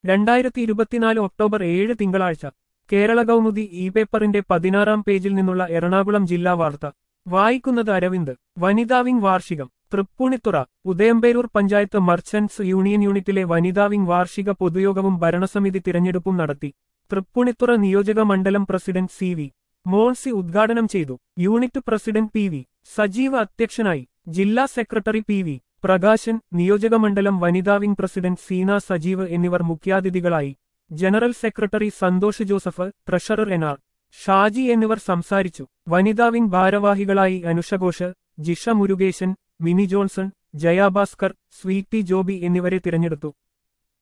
രണ്ടായിരത്തി ഇരുപത്തിനാല് ഒക്ടോബർ ഏഴ് തിങ്കളാഴ്ച കേരള കൗമുദി ഇ പേപ്പറിന്റെ പതിനാറാം പേജിൽ നിന്നുള്ള എറണാകുളം ജില്ലാ വാർത്ത വായിക്കുന്നത് അരവിന്ദ് വനിതാ വിംഗ് വാർഷികം തൃപ്പൂണിത്തുറ ഉദയംപേരൂർ പഞ്ചായത്ത് മർച്ചന്റ്സ് യൂണിയൻ യൂണിറ്റിലെ വനിതാ വിംഗ് വാർഷിക പൊതുയോഗവും ഭരണസമിതി തിരഞ്ഞെടുപ്പും നടത്തി തൃപ്പൂണിത്തുറ നിയോജക മണ്ഡലം പ്രസിഡന്റ് സി വി മോൺസി ഉദ്ഘാടനം ചെയ്തു unit president P V Sajeev അധ്യക്ഷനായി ജില്ലാ സെക്രട്ടറി പി വി പ്രകാശൻ നിയോജകമണ്ഡലം വനിതാ വിംഗ് പ്രസിഡന്റ് സീന സജീവ് എന്നിവർ മുഖ്യാതിഥികളായി general secretary Santhosh Joseph treasurer N R Shaji എന്നിവർ സംസാരിച്ചു വനിതാ വിംഗ് ഭാരവാഹികളായി അനുഷഘോഷ് ജിഷ മുരുകേശൻ മിനി ജോൺസൺ ജയാഭാസ്കർ സ്വീറ്റി ജോബി എന്നിവരെ തിരഞ്ഞെടുത്തു